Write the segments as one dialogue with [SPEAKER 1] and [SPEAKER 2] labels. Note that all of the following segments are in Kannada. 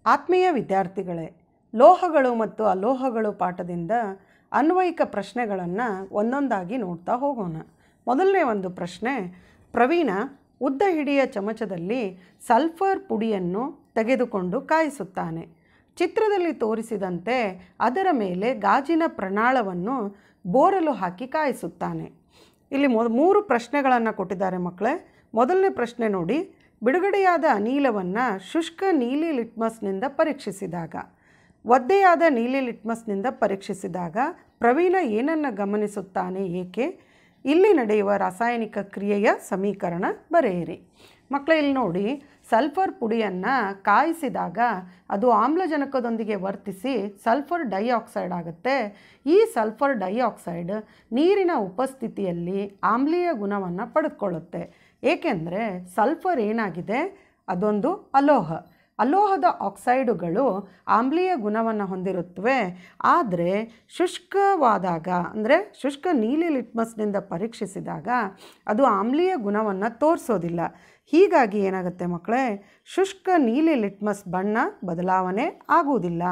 [SPEAKER 1] ಆತ್ಮೀಯ ವಿದ್ಯಾರ್ಥಿಗಳೇ ಲೋಹಗಳು ಮತ್ತು ಅಲೋಹಗಳು ಪಾಠದಿಂದ ಅನ್ವಯಿಕ ಪ್ರಶ್ನೆಗಳನ್ನು ಒಂದೊಂದಾಗಿ ನೋಡ್ತಾ ಹೋಗೋಣ ಮೊದಲನೇ ಒಂದು ಪ್ರಶ್ನೆ ಪ್ರವೀಣ ಉದ್ದ ಹಿಡಿಯ ಚಮಚದಲ್ಲಿ ಸಲ್ಫರ್ ಪುಡಿಯನ್ನು ತೆಗೆದುಕೊಂಡು ಕಾಯಿಸುತ್ತಾನೆ ಚಿತ್ರದಲ್ಲಿ ತೋರಿಸಿದಂತೆ ಅದರ ಮೇಲೆ ಗಾಜಿನ ಪ್ರಣಾಳವನ್ನು ಬೋರಲು ಹಾಕಿ ಕಾಯಿಸುತ್ತಾನೆ ಇಲ್ಲಿ ಮೊ ಮೂರು ಪ್ರಶ್ನೆಗಳನ್ನು ಕೊಟ್ಟಿದ್ದಾರೆ ಮಕ್ಕಳೇ ಮೊದಲನೇ ಪ್ರಶ್ನೆ ನೋಡಿ ಬಿಡುಗಡೆಯಾದ ಅನಿಲವನ್ನು ಶುಷ್ಕ ನೀಲಿ ಲಿಟ್ಮಸ್ನಿಂದ ಪರೀಕ್ಷಿಸಿದಾಗ ಒದ್ದೆಯಾದ ನೀಲಿ ಲಿಟ್ಮಸ್ನಿಂದ ಪರೀಕ್ಷಿಸಿದಾಗ ಪ್ರವೀಣ ಏನನ್ನು ಗಮನಿಸುತ್ತಾನೆ ಏಕೆ ಇಲ್ಲಿ ನಡೆಯುವ ರಾಸಾಯನಿಕ ಕ್ರಿಯೆಯ ಸಮೀಕರಣ ಬರೆಯಿರಿ ಮಕ್ಕಳೇ ಇಲ್ಲಿ ನೋಡಿ ಸಲ್ಫರ್ ಪುಡಿಯನ್ನು ಕಾಯಿಸಿದಾಗ ಅದು ಆಮ್ಲಜನಕದೊಂದಿಗೆ ವರ್ತಿಸಿ ಸಲ್ಫರ್ ಡೈಆಕ್ಸೈಡ್ ಆಗುತ್ತೆ ಈ ಸಲ್ಫರ್ ಡೈಆಕ್ಸೈಡ್ ನೀರಿನ ಉಪಸ್ಥಿತಿಯಲ್ಲಿ ಆಮ್ಲೀಯ ಗುಣವನ್ನು ಪಡೆದುಕೊಳ್ಳುತ್ತೆ ಏಕೆಂದರೆ ಸಲ್ಫರ್ ಏನಾಗಿದೆ ಅದೊಂದು ಅಲೋಹ ಅಲೋಹದ ಆಕ್ಸೈಡುಗಳು ಆಮ್ಲೀಯ ಗುಣವನ್ನು ಹೊಂದಿರುತ್ತವೆ ಆದರೆ ಶುಷ್ಕವಾದಾಗ ಅಂದರೆ ಶುಷ್ಕ ನೀಲಿ ಲಿಟ್ಮಸ್ನಿಂದ ಪರೀಕ್ಷಿಸಿದಾಗ ಅದು ಆಮ್ಲೀಯ ಗುಣವನ್ನು ತೋರಿಸೋದಿಲ್ಲ ಹೀಗಾಗಿ ಏನಾಗುತ್ತೆ ಮಕ್ಕಳೇ ಶುಷ್ಕ ನೀಲಿ ಲಿಟ್ಮಸ್ ಬಣ್ಣ ಬದಲಾವಣೆ ಆಗುವುದಿಲ್ಲ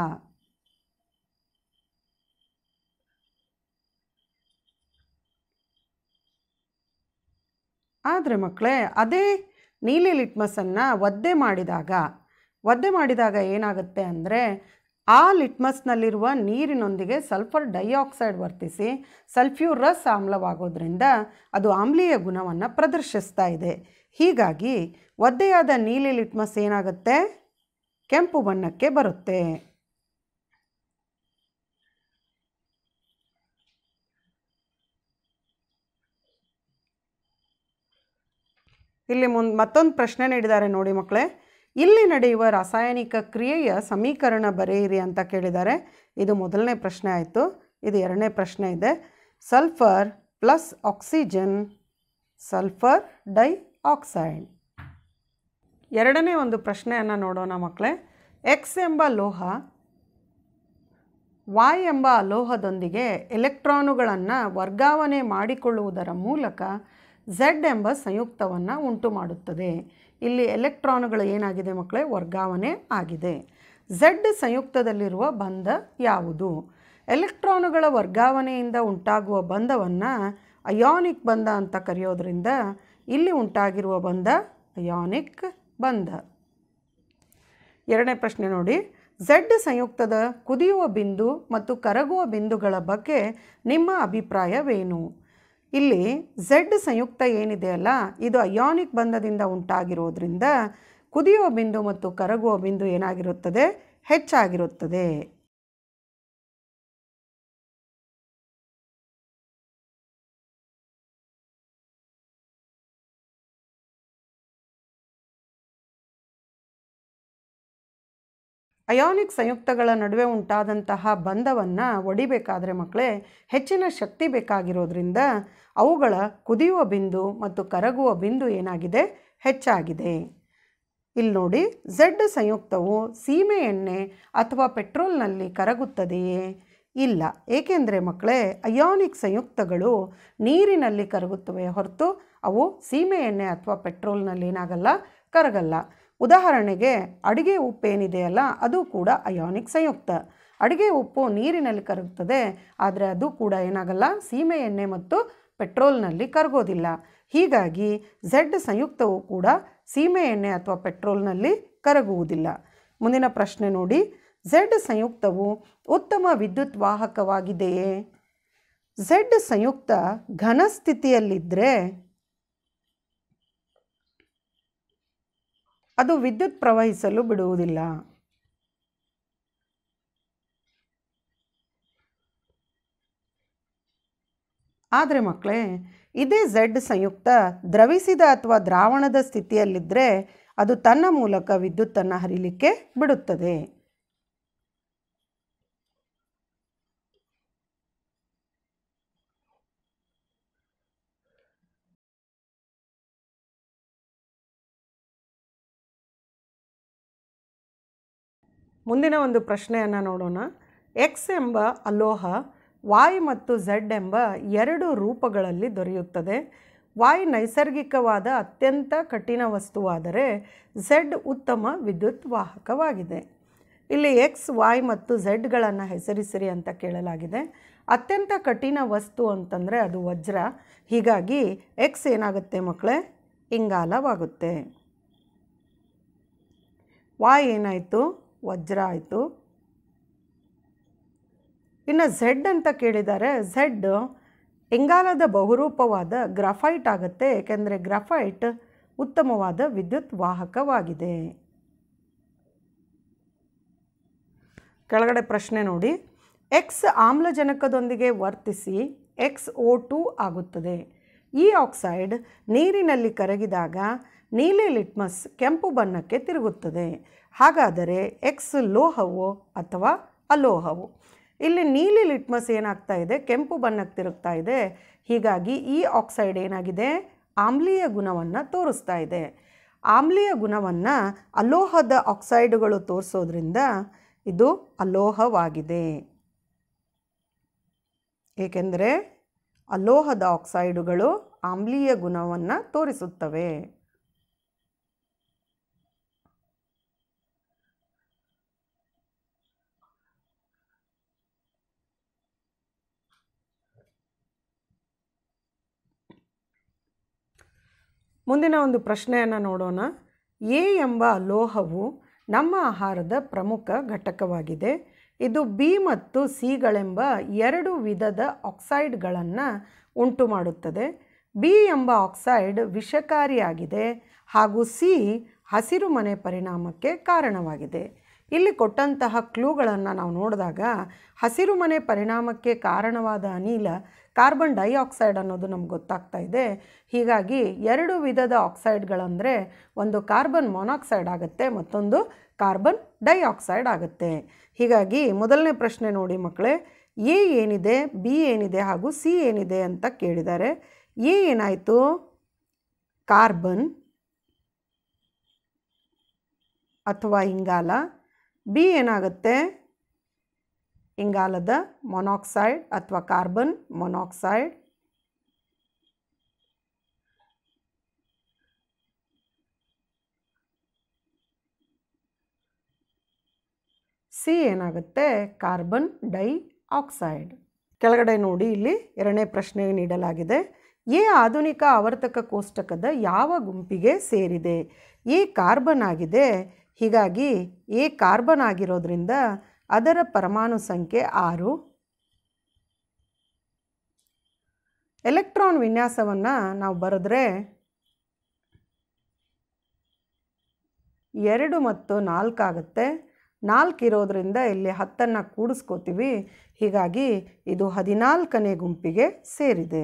[SPEAKER 1] ಆದರೆ ಮಕ್ಕಳೇ ಅದೇ ನೀಲಿ ಲಿಟ್ಮಸನ್ನು ಒದ್ದೆ ಮಾಡಿದಾಗ ಒದ್ದೆ ಮಾಡಿದಾಗ ಏನಾಗುತ್ತೆ ಅಂದರೆ ಆ ಲಿಟ್ಮಸ್ನಲ್ಲಿರುವ ನೀರಿನೊಂದಿಗೆ ಸಲ್ಫರ್ ಡೈಆಕ್ಸೈಡ್ ವರ್ತಿಸಿ ಸಲ್ಫ್ಯೂರಸ್ ಆಮ್ಲವಾಗೋದ್ರಿಂದ ಅದು ಆಮ್ಲೀಯ ಗುಣವನ್ನು ಪ್ರದರ್ಶಿಸ್ತಾ ಇದೆ ಹೀಗಾಗಿ ಒದ್ದೆಯಾದ ನೀಲಿ ಲಿಟ್ಮಸ್ ಏನಾಗುತ್ತೆ ಕೆಂಪು ಬಣ್ಣಕ್ಕೆ ಬರುತ್ತೆ ಇಲ್ಲಿ ಮುಂದೆ ಮತ್ತೊಂದು ಪ್ರಶ್ನೆ ನೀಡಿದ್ದಾರೆ ನೋಡಿ ಮಕ್ಕಳೇ ಇಲ್ಲಿ ನಡೆಯುವ ರಾಸಾಯನಿಕ ಕ್ರಿಯೆಯ ಸಮೀಕರಣ ಬರೆಯಿರಿ ಅಂತ ಕೇಳಿದ್ದಾರೆ ಇದು ಮೊದಲನೇ ಪ್ರಶ್ನೆ ಆಯಿತು ಇದು ಎರಡನೇ ಪ್ರಶ್ನೆ ಇದೆ sulphur plus oxygen sulphur dioxide ಎರಡನೇ ಒಂದು ಪ್ರಶ್ನೆಯನ್ನು ನೋಡೋಣ ಮಕ್ಕಳೇ ಎಕ್ಸ್ ಎಂಬ ಲೋಹ ವಾಯ್ ಎಂಬ ಅಲೋಹದೊಂದಿಗೆ ಎಲೆಕ್ಟ್ರಾನುಗಳನ್ನು ವರ್ಗಾವಣೆ ಮಾಡಿಕೊಳ್ಳುವುದರ ಮೂಲಕ ಝೆಡ್ ಎಂಬ ಸಂಯುಕ್ತವನ್ನು ಉಂಟು ಮಾಡುತ್ತದೆ ಇಲ್ಲಿ ಎಲೆಕ್ಟ್ರಾನುಗಳು ಏನಾಗಿದೆ ಮಕ್ಕಳೇ ವರ್ಗಾವಣೆ ಆಗಿದೆ ಝೆಡ್ ಸಂಯುಕ್ತದಲ್ಲಿರುವ ಬಂಧ ಯಾವುದು ಎಲೆಕ್ಟ್ರಾನುಗಳ ವರ್ಗಾವಣೆಯಿಂದ ಉಂಟಾಗುವ ಬಂಧವನ್ನು ಅಯಾನಿಕ್ ಬಂಧ ಅಂತ ಕರೆಯೋದ್ರಿಂದ ಇಲ್ಲಿ ಉಂಟಾಗಿರುವ ಬಂಧ ಅಯಾನಿಕ್ ಬಂಧ ಎರಡನೇ ಪ್ರಶ್ನೆ ನೋಡಿ ಝೆಡ್ ಸಂಯುಕ್ತದ ಕುದಿಯುವ ಬಿಂದು ಮತ್ತು ಕರಗುವ ಬಿಂದುಗಳ ಬಗ್ಗೆ ನಿಮ್ಮ ಅಭಿಪ್ರಾಯವೇನು ಇಲ್ಲಿ ಝೆಡ್ ಸಂಯುಕ್ತ ಏನಿದೆಯಲ್ಲ ಇದು ಅಯಾನಿಕ್ ಬಂಧದಿಂದ ಉಂಟಾಗಿರೋದ್ರಿಂದ ಕುದಿಯುವ ಬಿಂದು ಮತ್ತು ಕರಗುವ ಬಿಂದು ಏನಾಗಿರುತ್ತದೆ ಹೆಚ್ಚಾಗಿರುತ್ತದೆ ಅಯಾನಿಕ್ ಸಂಯುಕ್ತಗಳ ನಡುವೆ ಉಂಟಾದಂತಹ ಬಂಧವನ್ನು ಒಡಿಬೇಕಾದ್ರೆ ಮಕ್ಕಳೇ ಹೆಚ್ಚಿನ ಶಕ್ತಿ ಬೇಕಾಗಿರೋದ್ರಿಂದ ಅವುಗಳ ಕುದಿಯುವ ಬಿಂದು ಮತ್ತು ಕರಗುವ ಬಿಂದು ಏನಾಗಿದೆ ಹೆಚ್ಚಾಗಿದೆ ಇಲ್ಲಿ ನೋಡಿ ಝೆಡ್ ಸಂಯುಕ್ತವು ಸೀಮೆ ಎಣ್ಣೆ ಅಥವಾ ಪೆಟ್ರೋಲ್ನಲ್ಲಿ ಕರಗುತ್ತದೆಯೇ ಇಲ್ಲ ಏಕೆಂದರೆ ಮಕ್ಕಳೇ ಅಯಾನಿಕ್ ಸಂಯುಕ್ತಗಳು ನೀರಿನಲ್ಲಿ ಕರಗುತ್ತವೆ ಹೊರತು ಅವು ಸೀಮೆ ಎಣ್ಣೆ ಅಥವಾ ಪೆಟ್ರೋಲ್ನಲ್ಲಿ ಏನಾಗಲ್ಲ ಕರಗಲ್ಲ ಉದಾಹರಣೆಗೆ ಅಡುಗೆ ಉಪ್ಪು ಏನಿದೆಯಲ್ಲ ಅದು ಕೂಡ ಅಯಾನಿಕ್ ಸಂಯುಕ್ತ ಅಡುಗೆ ಉಪ್ಪು ನೀರಿನಲ್ಲಿ ಕರಗುತ್ತದೆ ಆದರೆ ಅದು ಕೂಡ ಏನಾಗಲ್ಲ ಸೀಮೆ ಎಣ್ಣೆ ಮತ್ತು ಪೆಟ್ರೋಲ್ನಲ್ಲಿ ಕರಗೋದಿಲ್ಲ ಹೀಗಾಗಿ ಝೆಡ್ ಸಂಯುಕ್ತವು ಕೂಡ ಸೀಮೆ ಎಣ್ಣೆ ಅಥವಾ ಪೆಟ್ರೋಲ್ನಲ್ಲಿ ಕರಗುವುದಿಲ್ಲ ಮುಂದಿನ ಪ್ರಶ್ನೆ ನೋಡಿ ಝೆಡ್ ಸಂಯುಕ್ತವು ಉತ್ತಮ ವಿದ್ಯುತ್ ವಾಹಕವಾಗಿದೆಯೇ ಝೆಡ್ ಸಂಯುಕ್ತ ಘನ ಸ್ಥಿತಿಯಲ್ಲಿದ್ದರೆ ಅದು ವಿದ್ಯುತ್ ಪ್ರವಹಿಸಲು ಬಿಡುವುದಿಲ್ಲ ಆದರೆ ಮಕ್ಕಳೇ ಇದೇ ಝೆಡ್ ಸಂಯುಕ್ತ ದ್ರವಿಸಿದ ಅಥವಾ ದ್ರಾವಣದ ಸ್ಥಿತಿಯಲ್ಲಿದ್ದರೆ ಅದು ತನ್ನ ಮೂಲಕ ವಿದ್ಯುತ್ತನ್ನು ಹರಿಲಿಕ್ಕೆ ಬಿಡುತ್ತದೆ ಮುಂದಿನ ಒಂದು ಪ್ರಶ್ನೆಯನ್ನು ನೋಡೋಣ ಎಕ್ಸ್ ಎಂಬ ಅಲೋಹ ವಾಯ್ ಮತ್ತು ಝೆಡ್ ಎಂಬ ಎರಡು ರೂಪಗಳಲ್ಲಿ ದೊರೆಯುತ್ತದೆ ವಾಯ್ ನೈಸರ್ಗಿಕವಾದ ಅತ್ಯಂತ ಕಠಿಣ ವಸ್ತುವಾದರೆ ಝೆಡ್ ಉತ್ತಮ ವಿದ್ಯುತ್ ವಾಹಕವಾಗಿದೆ ಇಲ್ಲಿ ಎಕ್ಸ್ ವಾಯ್ ಮತ್ತು ಝೆಡ್ಗಳನ್ನು ಹೆಸರಿಸಿರಿ ಅಂತ ಕೇಳಲಾಗಿದೆ ಅತ್ಯಂತ ಕಠಿಣ ವಸ್ತು ಅಂತಂದರೆ ಅದು ವಜ್ರ ಹೀಗಾಗಿ ಎಕ್ಸ್ ಏನಾಗುತ್ತೆ ಮಕ್ಕಳೇ ಇಂಗಾಲವಾಗುತ್ತೆ ವಾಯ್ ಏನಾಯಿತು ವಜ್ರ ಆಯಿತು ಇನ್ನು ಝೆಡ್ ಅಂತ ಕೇಳಿದ್ದಾರೆ ಝೆಡ್ ಇಂಗಾಲದ ಬಹುರೂಪವಾದ ಗ್ರಾಫೈಟ್ ಆಗುತ್ತೆ ಏಕೆಂದರೆ ಗ್ರಾಫೈಟ್ ಉತ್ತಮವಾದ ವಿದ್ಯುತ್ ವಾಹಕವಾಗಿದೆ ಕೆಳಗಡೆ ಪ್ರಶ್ನೆ ನೋಡಿ ಎಕ್ಸ್ ಆಮ್ಲಜನಕದೊಂದಿಗೆ ವರ್ತಿಸಿ ಎಕ್ಸ್ ಓ ಟು ಆಗುತ್ತದೆ ಈ ಆಕ್ಸೈಡ್ ನೀರಿನಲ್ಲಿ ಕರಗಿದಾಗ ನೀಲಿ ಲಿಟ್ಮಸ್ ಕೆಂಪು ಬಣ್ಣಕ್ಕೆ ತಿರುಗುತ್ತದೆ ಹಾಗಾದರೆ ಎಕ್ಸ್ ಲೋಹವೋ ಅಥವಾ ಅಲೋಹವು ಇಲ್ಲಿ ನೀಲಿ ಲಿಟ್ಮಸ್ ಏನಾಗ್ತಾ ಇದೆ ಕೆಂಪು ಬಣ್ಣಕ್ಕೆ ತಿರುಗ್ತಾ ಇದೆ ಹೀಗಾಗಿ ಈ ಆಕ್ಸೈಡ್ ಏನಾಗಿದೆ ಆಮ್ಲೀಯ ಗುಣವನ್ನು ತೋರಿಸ್ತಾ ಇದೆ ಆಮ್ಲೀಯ ಗುಣವನ್ನು ಅಲೋಹದ ಆಕ್ಸೈಡುಗಳು ತೋರಿಸೋದ್ರಿಂದ ಇದು ಅಲೋಹವಾಗಿದೆ ಏಕೆಂದರೆ ಅಲೋಹದ ಆಕ್ಸೈಡುಗಳು ಆಮ್ಲೀಯ ಗುಣವನ್ನು ತೋರಿಸುತ್ತವೆ ಮುಂದಿನ ಒಂದು ಪ್ರಶ್ನೆಯನ್ನು ನೋಡೋಣ ಎ ಎಂಬ ಲೋಹವು ನಮ್ಮ ಆಹಾರದ ಪ್ರಮುಖ ಘಟಕವಾಗಿದೆ ಇದು ಬಿ ಮತ್ತು ಸಿಗಳೆಂಬ ಎರಡು ವಿಧದ ಆಕ್ಸೈಡ್ಗಳನ್ನು ಉಂಟು ಮಾಡುತ್ತದೆ ಬಿ ಎಂಬ ಆಕ್ಸೈಡ್ ವಿಷಕಾರಿಯಾಗಿದೆ ಹಾಗೂ ಸಿ ಹಸಿರು ಮನೆ ಪರಿಣಾಮಕ್ಕೆ ಕಾರಣವಾಗಿದೆ ಇಲ್ಲಿ ಕೊಟ್ಟಂತಹ ಕ್ಲೂಗಳನ್ನು ನಾವು ನೋಡಿದಾಗ ಹಸಿರು ಮನೆ ಪರಿಣಾಮಕ್ಕೆ ಕಾರಣವಾದ ಅನಿಲ ಕಾರ್ಬನ್ ಡೈಆಕ್ಸೈಡ್ ಅನ್ನೋದು ನಮ್ಗೆ ಗೊತ್ತಾಗ್ತಾ ಇದೆ ಹೀಗಾಗಿ ಎರಡು ವಿಧದ ಆಕ್ಸೈಡ್ಗಳಂದರೆ ಒಂದು ಕಾರ್ಬನ್ ಮೊನಾಕ್ಸೈಡ್ ಆಗುತ್ತೆ ಮತ್ತೊಂದು ಕಾರ್ಬನ್ ಡೈಆಕ್ಸೈಡ್ ಆಗುತ್ತೆ ಹೀಗಾಗಿ ಮೊದಲನೇ ಪ್ರಶ್ನೆ ನೋಡಿ ಮಕ್ಕಳೇ ಎ ಏನಿದೆ ಬಿ ಏನಿದೆ ಹಾಗೂ ಸಿ ಏನಿದೆ ಅಂತ ಕೇಳಿದ್ದಾರೆ ಎ ಏನಾಯಿತು ಕಾರ್ಬನ್ ಅಥವಾ ಇಂಗಾಲ ಬಿ ಏನಾಗುತ್ತೆ ಇಂಗಾಲದ ಮೊನಾಕ್ಸೈಡ್ ಅಥವಾ ಕಾರ್ಬನ್ ಮೊನಾಕ್ಸೈಡ್ ಸಿ ಏನಾಗುತ್ತೆ ಕಾರ್ಬನ್ ಡೈ ಆಕ್ಸೈಡ್ ಕೆಳಗಡೆ ನೋಡಿ ಇಲ್ಲಿ ಎರಡನೇ ಪ್ರಶ್ನೆ ನೀಡಲಾಗಿದೆ ಎ ಆಧುನಿಕ ಆವರ್ತಕ ಕೋಷ್ಟಕದ ಯಾವ ಗುಂಪಿಗೆ ಸೇರಿದೆ ಎ ಕಾರ್ಬನ್ ಆಗಿದೆ ಹೀಗಾಗಿ ಎ ಕಾರ್ಬನ್ ಆಗಿರೋದ್ರಿಂದ ಅದರ ಪರಮಾಣು ಸಂಖ್ಯೆ ಆರು ಎಲೆಕ್ಟ್ರಾನ್ ವಿನ್ಯಾಸವನ್ನು ನಾವು ಬರೆದ್ರೆ ಎರಡು ಮತ್ತು ನಾಲ್ಕು ಆಗುತ್ತೆ ನಾಲ್ಕು ಇರೋದ್ರಿಂದ ಇಲ್ಲಿ ಹತ್ತನ್ನು ಕೂಡಿಸ್ಕೋತೀವಿ ಹೀಗಾಗಿ ಇದು ಹದಿನಾಲ್ಕನೇ ಗುಂಪಿಗೆ ಸೇರಿದೆ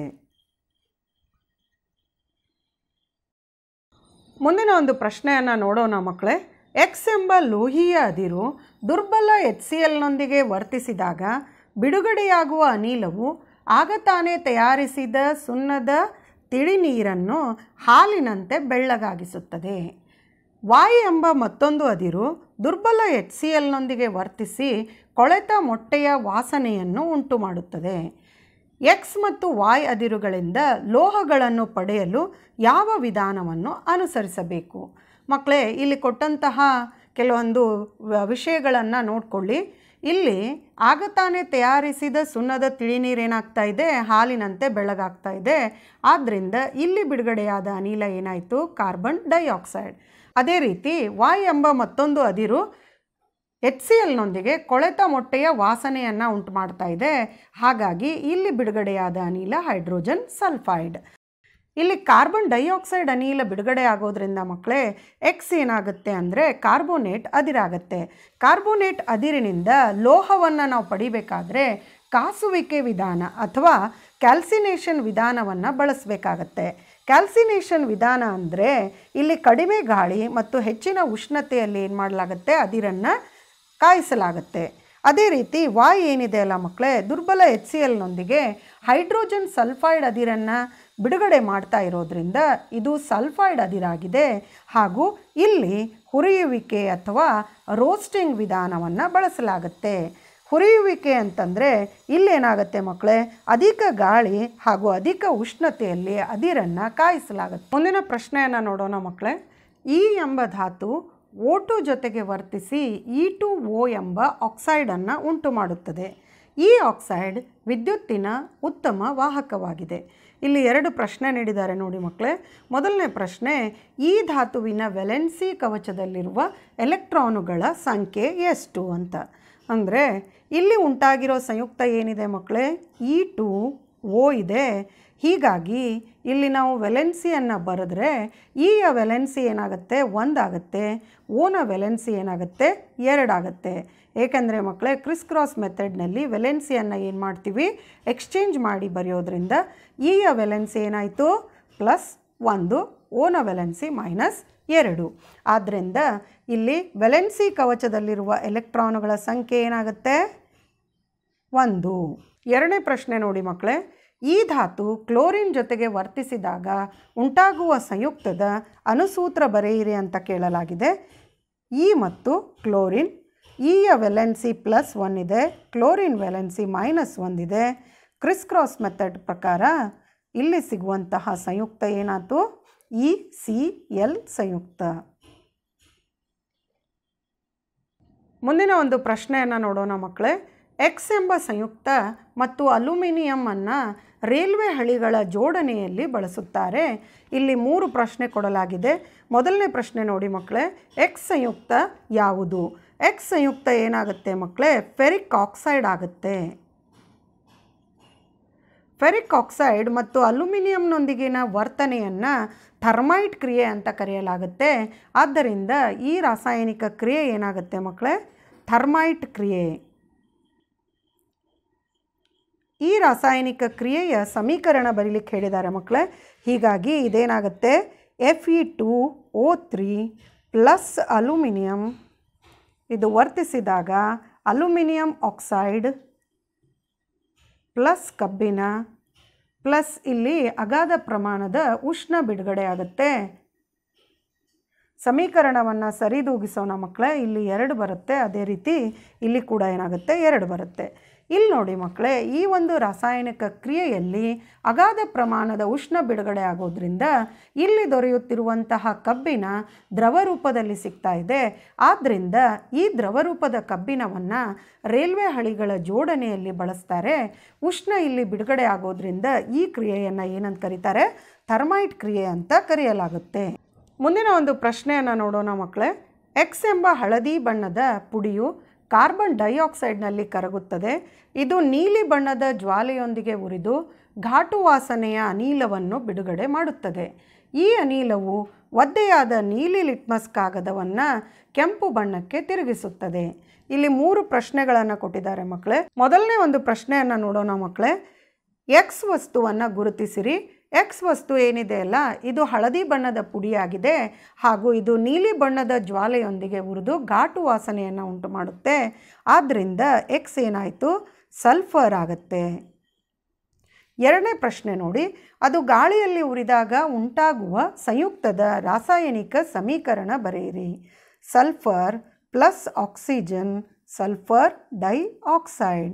[SPEAKER 1] ಮುಂದಿನ ಒಂದು ಪ್ರಶ್ನೆಯನ್ನು ನೋಡೋಣ ಮಕ್ಕಳೇ ಎಕ್ಸ್ ಎಂಬ ಲೋಹೀಯ ಅದಿರು ದುರ್ಬಲ ಎಚ್ ಸಿ ಎಲ್ನೊಂದಿಗೆ ವರ್ತಿಸಿದಾಗ ಬಿಡುಗಡೆಯಾಗುವ ಅನಿಲವು ಆಗ ತಾನೇ ತಯಾರಿಸಿದ ಸುಣ್ಣದ ತಿಳಿ ನೀರನ್ನು ಹಾಲಿನಂತೆ ಬೆಳ್ಳಗಾಗಿಸುತ್ತದೆ ವಾಯು ಎಂಬ ಮತ್ತೊಂದು ಅದಿರು ದುರ್ಬಲ ಎಚ್ ಸಿ ಎಲ್ನೊಂದಿಗೆ ವರ್ತಿಸಿ ಕೊಳೆತ ಮೊಟ್ಟೆಯ ವಾಸನೆಯನ್ನು ಉಂಟು ಮಾಡುತ್ತದೆ ಎಕ್ಸ್ ಮತ್ತು ವಾಯ್ ಅದಿರುಗಳಿಂದ ಲೋಹಗಳನ್ನು ಪಡೆಯಲು ಯಾವ ವಿಧಾನವನ್ನು ಅನುಸರಿಸಬೇಕು ಮಕ್ಕಳೇ ಇಲ್ಲಿ ಕೊಟ್ಟಂತಹ ಕೆಲವೊಂದು ವಿಷಯಗಳನ್ನು ನೋಡಿಕೊಳ್ಳಿ ಇಲ್ಲಿ ಆಗ ತಾನೇ ತಯಾರಿಸಿದ ಸುಣ್ಣದ ತಿಳಿನೀರು ಏನಾಗ್ತಾ ಇದೆ ಹಾಲಿನಂತೆ ಬೆಳಗಾಗ್ತಾ ಇದೆ ಆದ್ದರಿಂದ ಇಲ್ಲಿ ಬಿಡುಗಡೆಯಾದ ಅನಿಲ ಏನಾಯಿತು ಕಾರ್ಬನ್ ಡೈಆಕ್ಸೈಡ್ ಅದೇ ರೀತಿ ವಾಯ್ ಎಂಬ ಮತ್ತೊಂದು ಅದಿರು ಎಚ್ ಸಿ ಎಲ್ನೊಂದಿಗೆ ಕೊಳೆತ ಮೊಟ್ಟೆಯ ವಾಸನೆಯನ್ನು ಉಂಟು ಮಾಡ್ತಾ ಇದೆ ಹಾಗಾಗಿ ಇಲ್ಲಿ ಬಿಡುಗಡೆಯಾದ ಅನಿಲ ಹೈಡ್ರೋಜನ್ ಸಲ್ಫೈಡ್ ಇಲ್ಲಿ ಕಾರ್ಬನ್ ಡೈಆಕ್ಸೈಡ್ ಅನಿಲ ಬಿಡುಗಡೆ ಆಗೋದ್ರಿಂದ ಮಕ್ಕಳೇ ಎಕ್ಸ್ ಏನಾಗುತ್ತೆ ಅಂದರೆ ಕಾರ್ಬೋನೇಟ್ ಅದಿರಾಗುತ್ತೆ ಕಾರ್ಬೋನೇಟ್ ಅದಿರಿನಿಂದ ಲೋಹವನ್ನು ನಾವು ಪಡಿಬೇಕಾದ್ರೆ ಕಾಸುವಿಕೆ ವಿಧಾನ ಅಥವಾ ಕ್ಯಾಲ್ಸಿನೇಷನ್ ವಿಧಾನವನ್ನು ಬಳಸಬೇಕಾಗತ್ತೆ ಕ್ಯಾಲ್ಸಿನೇಷನ್ ವಿಧಾನ ಅಂದರೆ ಇಲ್ಲಿ ಕಡಿಮೆ ಗಾಳಿ ಮತ್ತು ಹೆಚ್ಚಿನ ಉಷ್ಣತೆಯಲ್ಲಿ ಏನು ಮಾಡಲಾಗುತ್ತೆ ಅದಿರನ್ನು ಕಾಯಿಸಲಾಗುತ್ತೆ ಅದೇ ರೀತಿ ವಾಯು ಏನಿದೆ ಅಲ್ಲ ಮಕ್ಕಳೇ ದುರ್ಬಲ ಎಚ್ ಸಿ ಎಲ್ನೊಂದಿಗೆ ಹೈಡ್ರೋಜನ್ ಸಲ್ಫೈಡ್ ಅದಿರನ್ನು ಬಿಡುಗಡೆ ಮಾಡ್ತಾ ಇರೋದ್ರಿಂದ ಇದು ಸಲ್ಫೈಡ್ ಅದಿರಾಗಿದೆ ಹಾಗೂ ಇಲ್ಲಿ ಹುರಿಯುವಿಕೆ ಅಥವಾ ರೋಸ್ಟಿಂಗ್ ವಿಧಾನವನ್ನು ಬಳಸಲಾಗುತ್ತೆ ಹುರಿಯುವಿಕೆ ಅಂತಂದರೆ ಇಲ್ಲೇನಾಗುತ್ತೆ ಮಕ್ಕಳೇ ಅಧಿಕ ಗಾಳಿ ಹಾಗೂ ಅಧಿಕ ಉಷ್ಣತೆಯಲ್ಲಿ ಅದಿರನ್ನು ಕಾಯಿಸಲಾಗುತ್ತೆ ಮುಂದಿನ ಪ್ರಶ್ನೆಯನ್ನು ನೋಡೋಣ ಮಕ್ಕಳೇ ಈ ಎಂಬ ಧಾತು ಓ ಟು ಜೊತೆಗೆ ವರ್ತಿಸಿ ಇ ಟು ಓ ಎಂಬ ಆಕ್ಸೈಡನ್ನು ಉಂಟು ಮಾಡುತ್ತದೆ ಈ ಆಕ್ಸೈಡ್ ವಿದ್ಯುತ್ತಿನ ಉತ್ತಮ ವಾಹಕವಾಗಿದೆ ಇಲ್ಲಿ ಎರಡು ಪ್ರಶ್ನೆ ನೀಡಿದ್ದಾರೆ ನೋಡಿ ಮಕ್ಕಳೇ ಮೊದಲನೇ ಪ್ರಶ್ನೆ ಈ ಧಾತುವಿನ ವೆಲೆನ್ಸಿ ಕವಚದಲ್ಲಿರುವ ಎಲೆಕ್ಟ್ರಾನುಗಳ ಸಂಖ್ಯೆ ಎಷ್ಟು ಅಂತ ಅಂದರೆ ಇಲ್ಲಿ ಉಂಟಾಗಿರೋ ಸಂಯುಕ್ತ ಏನಿದೆ ಮಕ್ಕಳೇ ಇ ಟು ಓ ಇದೆ ಹೀಗಾಗಿ ಇಲ್ಲಿ ನಾವು ವೆಲೆನ್ಸಿಯನ್ನು ಬರೆದ್ರೆ ಇಯ ವೆಲೆನ್ಸಿ ಏನಾಗುತ್ತೆ ಒಂದಾಗುತ್ತೆ ಓನ ವೆಲೆನ್ಸಿ ಏನಾಗುತ್ತೆ ಎರಡಾಗುತ್ತೆ ಏಕೆಂದರೆ ಮಕ್ಕಳೇ ಕ್ರಿಸ್ ಕ್ರಾಸ್ ಮೆಥಡ್ನಲ್ಲಿ ವೆಲೆನ್ಸಿಯನ್ನು ಏನು ಮಾಡ್ತೀವಿ ಎಕ್ಸ್ಚೇಂಜ್ ಮಾಡಿ ಬರೆಯೋದ್ರಿಂದ ಇಯ ವೆಲೆನ್ಸಿ ಏನಾಯಿತು ಪ್ಲಸ್ ಒಂದು ಓನ ವೆಲೆನ್ಸಿ ಮೈನಸ್ ಎರಡು ಆದ್ದರಿಂದ ಇಲ್ಲಿ ವೆಲೆನ್ಸಿ ಕವಚದಲ್ಲಿರುವ ಎಲೆಕ್ಟ್ರಾನುಗಳ ಸಂಖ್ಯೆ ಏನಾಗುತ್ತೆ ಒಂದು ಎರಡನೇ ಪ್ರಶ್ನೆ ನೋಡಿ ಮಕ್ಕಳೇ ಈ ಧಾತು ಕ್ಲೋರಿನ್ ಜೊತೆಗೆ ವರ್ತಿಸಿದಾಗ ಉಂಟಾಗುವ ಸಂಯುಕ್ತದ ಅನುಸೂತ್ರ ಬರೆಯಿರಿ ಅಂತ ಕೇಳಲಾಗಿದೆ ಇ ಮತ್ತು ಕ್ಲೋರಿನ್ ಇಯ ವೆಲೆನ್ಸಿ ಪ್ಲಸ್ ಒನ್ ಇದೆ ಕ್ಲೋರಿನ್ ವೆಲೆನ್ಸಿ ಮೈನಸ್ ಒಂದಿದೆ ಕ್ರಿಸ್ ಕ್ರಾಸ್ ಮೆಥಡ್ ಪ್ರಕಾರ ಇಲ್ಲಿ ಸಿಗುವಂತಹ ಸಂಯುಕ್ತ ಏನಾಯ್ತು ಇ ಸಿ ಎಲ್ ಸಂಯುಕ್ತ ಮುಂದಿನ ಒಂದು ಪ್ರಶ್ನೆಯನ್ನು ನೋಡೋಣ ಮಕ್ಕಳೇ ಎಕ್ಸ್ ಎಂಬ ಸಂಯುಕ್ತ ಮತ್ತು ಅಲ್ಯೂಮಿನಿಯಮನ್ನು ರೈಲ್ವೆ ಹಳಿಗಳ ಜೋಡಣೆಯಲ್ಲಿ ಬಳಸುತ್ತಾರೆ ಇಲ್ಲಿ ಮೂರು ಪ್ರಶ್ನೆ ಕೊಡಲಾಗಿದೆ ಮೊದಲನೇ ಪ್ರಶ್ನೆ ನೋಡಿ ಮಕ್ಕಳೇ ಎಕ್ಸ್ ಸಂಯುಕ್ತ ಯಾವುದು ಎಕ್ಸ್ ಸಂಯುಕ್ತ ಏನಾಗುತ್ತೆ ಮಕ್ಕಳೇ ಫೆರಿಕ್ ಆಕ್ಸೈಡ್ ಆಗುತ್ತೆ ಫೆರಿಕ್ ಆಕ್ಸೈಡ್ ಮತ್ತು ಅಲ್ಯೂಮಿನಿಯಂನೊಂದಿಗಿನ ವರ್ತನೆಯನ್ನು ಥರ್ಮೈಟ್ ಕ್ರಿಯೆ ಅಂತ ಕರೆಯಲಾಗುತ್ತೆ ಆದ್ದರಿಂದ ಈ ರಾಸಾಯನಿಕ ಕ್ರಿಯೆ ಏನಾಗುತ್ತೆ ಮಕ್ಕಳೇ ಥರ್ಮೈಟ್ ಕ್ರಿಯೆ ಈ ರಾಸಾಯನಿಕ ಕ್ರಿಯೆಯ ಸಮೀಕರಣ ಬರೀಲಿಕ್ಕೆ ಹೇಳಿದ್ದಾರೆ ಮಕ್ಕಳೇ ಹೀಗಾಗಿ ಇದೇನಾಗುತ್ತೆ F E two O three plus aluminium ಇದು ವರ್ತಿಸಿದಾಗ ಅಲ್ಯೂಮಿನಿಯಂ ಆಕ್ಸೈಡ್ ಪ್ಲಸ್ ಕಬ್ಬಿಣ ಪ್ಲಸ್ ಇಲ್ಲಿ ಅಗಾಧ ಪ್ರಮಾಣದ ಉಷ್ಣ ಬಿಡುಗಡೆ ಆಗುತ್ತೆ ಸಮೀಕರಣವನ್ನು ಸರಿದೂಗಿಸೋಣ ಮಕ್ಕಳೇ ಇಲ್ಲಿ ಎರಡು ಬರುತ್ತೆ ಅದೇ ರೀತಿ ಇಲ್ಲಿ ಕೂಡ ಏನಾಗುತ್ತೆ ಎರಡು ಬರುತ್ತೆ ಇಲ್ಲಿ ನೋಡಿ ಮಕ್ಕಳೇ ಈ ಒಂದು ರಾಸಾಯನಿಕ ಕ್ರಿಯೆಯಲ್ಲಿ ಅಗಾಧ ಪ್ರಮಾಣದ ಉಷ್ಣ ಬಿಡುಗಡೆ ಆಗೋದ್ರಿಂದ ಇಲ್ಲಿ ದೊರೆಯುತ್ತಿರುವಂತಹ ಕಬ್ಬಿಣ ದ್ರವ ರೂಪದಲ್ಲಿ ಸಿಗ್ತಾ ಇದೆ ಆದ್ದರಿಂದ ಈ ದ್ರವ ರೂಪದ ಕಬ್ಬಿಣವನ್ನು ರೈಲ್ವೆ ಹಳಿಗಳ ಜೋಡಣೆಯಲ್ಲಿ ಬಳಸ್ತಾರೆ ಉಷ್ಣ ಇಲ್ಲಿ ಬಿಡುಗಡೆ ಆಗೋದ್ರಿಂದ ಈ ಕ್ರಿಯೆಯನ್ನು ಏನಂತ ಕರೀತಾರೆ ಥರ್ಮೈಟ್ ಕ್ರಿಯೆ ಅಂತ ಕರೆಯಲಾಗುತ್ತೆ ಮುಂದಿನ ಒಂದು ಪ್ರಶ್ನೆಯನ್ನು ನೋಡೋಣ ಮಕ್ಕಳೇ ಎಕ್ಸ್ ಎಂಬ ಹಳದಿ ಬಣ್ಣದ ಪುಡಿಯು ಕಾರ್ಬನ್ ಡೈಆಕ್ಸೈಡ್ನಲ್ಲಿ ಕರಗುತ್ತದೆ ಇದು ನೀಲಿ ಬಣ್ಣದ ಜ್ವಾಲೆಯೊಂದಿಗೆ ಉರಿದು ಘಾಟು ವಾಸನೆಯ ಅನಿಲವನ್ನು ಬಿಡುಗಡೆ ಮಾಡುತ್ತದೆ ಈ ಅನಿಲವು ಒದ್ದೆಯಾದ ನೀಲಿ ಲಿಟ್ಮಸ್ ಕಾಗದವನ್ನು ಕೆಂಪು ಬಣ್ಣಕ್ಕೆ ತಿರುಗಿಸುತ್ತದೆ ಇಲ್ಲಿ ಮೂರು ಪ್ರಶ್ನೆಗಳನ್ನು ಕೊಟ್ಟಿದ್ದಾರೆ ಮಕ್ಕಳೇ ಮೊದಲನೇ ಒಂದು ಪ್ರಶ್ನೆಯನ್ನು ನೋಡೋಣ ಮಕ್ಕಳೇ ಎಕ್ಸ್ ವಸ್ತುವನ್ನು ಗುರುತಿಸಿರಿ ಎಕ್ಸ್ ವಸ್ತು ಏನಿದೆ ಅಲ್ಲ ಇದು ಹಳದಿ ಬಣ್ಣದ ಪುಡಿಯಾಗಿದೆ ಹಾಗೂ ಇದು ನೀಲಿ ಬಣ್ಣದ ಜ್ವಾಲೆಯೊಂದಿಗೆ ಉರಿದು ಘಾಟು ವಾಸನೆಯನ್ನು ಉಂಟು ಮಾಡುತ್ತೆ ಆದ್ದರಿಂದ ಎಕ್ಸ್ ಏನಾಯಿತು ಸಲ್ಫರ್ ಆಗುತ್ತೆ ಎರಡನೇ ಪ್ರಶ್ನೆ ನೋಡಿ ಅದು ಗಾಳಿಯಲ್ಲಿ ಉರಿದಾಗ ಉಂಟಾಗುವ ಸಂಯುಕ್ತದ ರಾಸಾಯನಿಕ ಸಮೀಕರಣ ಬರೆಯಿರಿ sulphur plus oxygen sulphur dioxide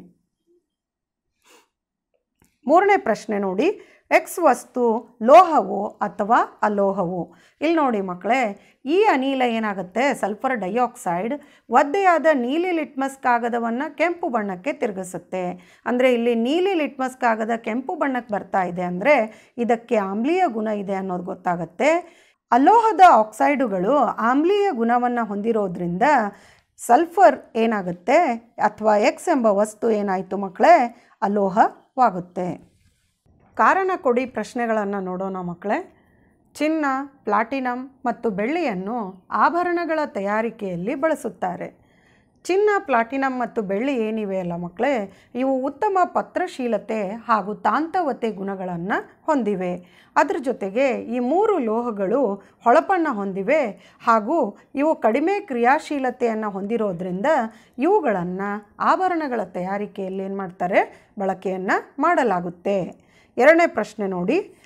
[SPEAKER 1] ಮೂರನೇ ಪ್ರಶ್ನೆ ನೋಡಿ ಎಕ್ಸ್ ವಸ್ತು ಲೋಹವು ಅಥವಾ ಅಲೋಹವು ಇಲ್ಲಿ ನೋಡಿ ಮಕ್ಕಳೇ ಈ ಅನಿಲ ಏನಾಗುತ್ತೆ ಸಲ್ಫರ್ ಡೈಆಕ್ಸೈಡ್ ಒದ್ದೆಯಾದ ನೀಲಿ ಲಿಟ್ಮಸ್ ಕಾಗದವನ್ನು ಕೆಂಪು ಬಣ್ಣಕ್ಕೆ ತಿರುಗಿಸುತ್ತೆ ಅಂದರೆ ಇಲ್ಲಿ ನೀಲಿ ಲಿಟ್ಮಸ್ ಕಾಗದ ಕೆಂಪು ಬಣ್ಣಕ್ಕೆ ಬರ್ತಾ ಇದೆ ಅಂದರೆ ಇದಕ್ಕೆ ಆಮ್ಲೀಯ ಗುಣ ಇದೆ ಅನ್ನೋದು ಗೊತ್ತಾಗುತ್ತೆ ಅಲೋಹದ ಆಕ್ಸೈಡುಗಳು ಆಮ್ಲೀಯ ಗುಣವನ್ನು ಹೊಂದಿರೋದ್ರಿಂದ ಸಲ್ಫರ್ ಏನಾಗುತ್ತೆ ಅಥವಾ ಎಕ್ಸ್ ಎಂಬ ವಸ್ತು ಏನಾಯಿತು ಮಕ್ಕಳೇ ಅಲೋಹವಾಗುತ್ತೆ ಕಾರಣ ಕೊಡಿ ಪ್ರಶ್ನೆಗಳನ್ನು ನೋಡೋಣ ಮಕ್ಕಳೇ ಚಿನ್ನ ಪ್ಲಾಟಿನಂ ಮತ್ತು ಬೆಳ್ಳಿಯನ್ನು ಆಭರಣಗಳ ತಯಾರಿಕೆಯಲ್ಲಿ ಬಳಸುತ್ತಾರೆ ಚಿನ್ನ ಪ್ಲಾಟಿನಂ ಮತ್ತು ಬೆಳ್ಳಿ ಏನಿವೆ ಅಲ್ಲ ಮಕ್ಕಳೇ ಇವು ಉತ್ತಮ ಪತ್ರಶೀಲತೆ ಹಾಗೂ ತಾಂತವತೆ ಗುಣಗಳನ್ನು ಹೊಂದಿವೆ ಅದ್ರ ಜೊತೆಗೆ ಈ ಮೂರು ಲೋಹಗಳು ಹೊಳಪನ್ನು ಹೊಂದಿವೆ ಹಾಗೂ ಇವು ಕಡಿಮೆ ಕ್ರಿಯಾಶೀಲತೆಯನ್ನು ಹೊಂದಿರೋದ್ರಿಂದ ಇವುಗಳನ್ನು ಆಭರಣಗಳ ತಯಾರಿಕೆಯಲ್ಲಿ ಏನು ಮಾಡ್ತಾರೆ ಬಳಕೆಯನ್ನು ಮಾಡಲಾಗುತ್ತೆ ಎರಡನೇ ಪ್ರಶ್ನೆ ನೋಡಿ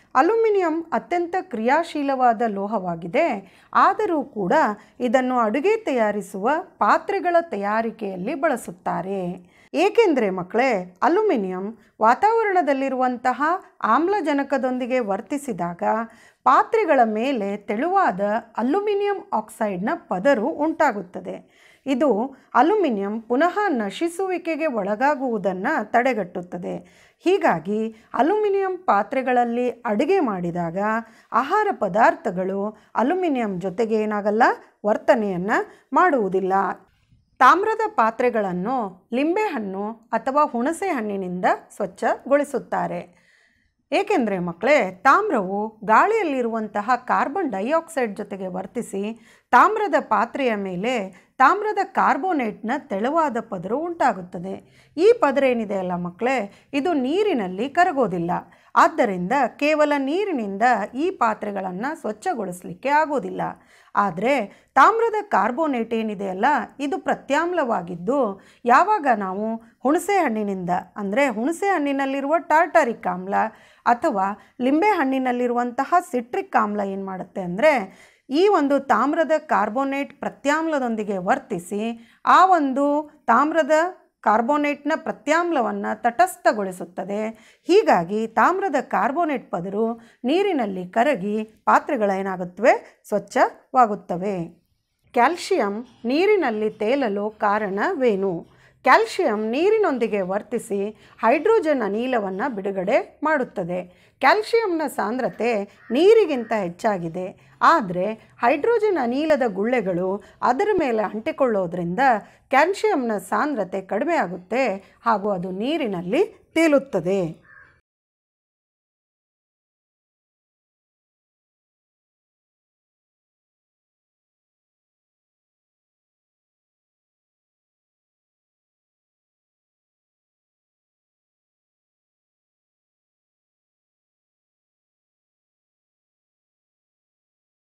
[SPEAKER 1] ಅಲ್ಯೂಮಿನಿಯಂ ಅತ್ಯಂತ ಕ್ರಿಯಾಶೀಲವಾದ ಲೋಹವಾಗಿದೆ ಆದರೂ ಕೂಡ ಇದನ್ನು ಅಡುಗೆ ತಯಾರಿಸುವ ಪಾತ್ರೆಗಳ ತಯಾರಿಕೆಯಲ್ಲಿ ಬಳಸುತ್ತಾರೆ ಏಕೆಂದರೆ ಮಕ್ಕಳೇ ಅಲ್ಯೂಮಿನಿಯಂ ವಾತಾವರಣದಲ್ಲಿರುವಂತಹ ಆಮ್ಲಜನಕದೊಂದಿಗೆ ವರ್ತಿಸಿದಾಗ ಪಾತ್ರೆಗಳ ಮೇಲೆ ತೆಳುವಾದ ಅಲ್ಯೂಮಿನಿಯಂ ಆಕ್ಸೈಡ್ನ ಪದರು ಉಂಟಾಗುತ್ತದೆ ಇದು ಅಲ್ಯೂಮಿನಿಯಂ ಪುನಃ ನಶಿಸುವಿಕೆಗೆ ಒಳಗಾಗುವುದನ್ನು ತಡೆಗಟ್ಟುತ್ತದೆ ಹೀಗಾಗಿ ಅಲ್ಯೂಮಿನಿಯಂ ಪಾತ್ರೆಗಳಲ್ಲಿ ಅಡುಗೆ ಮಾಡಿದಾಗ ಆಹಾರ ಪದಾರ್ಥಗಳು ಅಲ್ಯೂಮಿನಿಯಂ ಜೊತೆಗೆ ಏನಾಗಲ್ಲ ವರ್ತನೆಯನ್ನು ಮಾಡುವುದಿಲ್ಲ ತಾಮ್ರದ ಪಾತ್ರೆಗಳನ್ನು ಲಿಂಬೆಹಣ್ಣು ಅಥವಾ ಹುಣಸೆ ಹಣ್ಣಿನಿಂದ ಸ್ವಚ್ಛಗೊಳಿಸುತ್ತಾರೆ ಏಕೆಂದರೆ ಮಕ್ಕಳೇ ತಾಮ್ರವು ಗಾಳಿಯಲ್ಲಿರುವಂತಹ ಕಾರ್ಬನ್ ಡೈಆಕ್ಸೈಡ್ ಜೊತೆಗೆ ವರ್ತಿಸಿ ತಾಮ್ರದ ಪಾತ್ರೆಯ ಮೇಲೆ ತಾಮ್ರದ ಕಾರ್ಬೋನೇಟ್ನ ತೆಳುವಾದ ಪದರು ಉಂಟಾಗುತ್ತದೆ ಈ ಪದರ ಏನಿದೆ ಅಲ್ಲ ಮಕ್ಕಳೇ ಇದು ನೀರಿನಲ್ಲಿ ಕರಗೋದಿಲ್ಲ ಆದ್ದರಿಂದ ಕೇವಲ ನೀರಿನಿಂದ ಈ ಪಾತ್ರೆಗಳನ್ನು ಸ್ವಚ್ಛಗೊಳಿಸಲಿಕ್ಕೆ ಆಗೋದಿಲ್ಲ ಆದರೆ ತಾಮ್ರದ ಕಾರ್ಬೋನೇಟ್ ಏನಿದೆಯಲ್ಲ ಇದು ಪ್ರತ್ಯಾಮ್ಲವಾಗಿದ್ದು ಯಾವಾಗ ನಾವು ಹುಣಸೆ ಹಣ್ಣಿನಿಂದ ಅಂದರೆ ಹುಣಸೆ ಹಣ್ಣಿನಲ್ಲಿರುವ ಟಾರ್ಟಾರಿಕ್ ಆಮ್ಲ ಅಥವಾ ಲಿಂಬೆ ಹಣ್ಣಿನಲ್ಲಿರುವಂತಹ ಸಿಟ್ರಿಕ್ ಆಮ್ಲ ಏನು ಮಾಡುತ್ತೆ ಅಂದರೆ ಈ ಒಂದು ತಾಮ್ರದ ಕಾರ್ಬೋನೇಟ್ ಪ್ರತ್ಯಾಮ್ಲದೊಂದಿಗೆ ವರ್ತಿಸಿ ಆ ಒಂದು ತಾಮ್ರದ ಕಾರ್ಬೋನೇಟ್ನ ಪ್ರತ್ಯಾಮ್ಲವನ್ನು ತಟಸ್ಥಗೊಳಿಸುತ್ತದೆ ಹೀಗಾಗಿ ತಾಮ್ರದ ಕಾರ್ಬೋನೇಟ್ ಪದರು ನೀರಿನಲ್ಲಿ ಕರಗಿ ಪಾತ್ರೆಗಳೇನಾಗುತ್ತವೆ ಸ್ವಚ್ಛವಾಗುತ್ತವೆ ಕ್ಯಾಲ್ಶಿಯಂ ನೀರಿನಲ್ಲಿ ತೇಲಲು ಕಾರಣವೇನು ಕ್ಯಾಲ್ಶಿಯಂ ನೀರಿನೊಂದಿಗೆ ವರ್ತಿಸಿ ಹೈಡ್ರೋಜನ್ ಅನಿಲವನ್ನು ಬಿಡುಗಡೆ ಮಾಡುತ್ತದೆ ಕ್ಯಾಲ್ಶಿಯಂನ ಸಾಂದ್ರತೆ ನೀರಿಗಿಂತ ಹೆಚ್ಚಾಗಿದೆ ಆದರೆ ಹೈಡ್ರೋಜನ್ ಅನಿಲದ ಗುಳ್ಳೆಗಳು ಅದರ ಮೇಲೆ ಅಂಟಿಕೊಳ್ಳೋದ್ರಿಂದ ಕ್ಯಾಲ್ಶಿಯಂನ ಸಾಂದ್ರತೆ ಕಡಿಮೆ ಆಗುತ್ತೆ ಹಾಗೂ ಅದು ನೀರಿನಲ್ಲಿ ತೇಲುತ್ತದೆ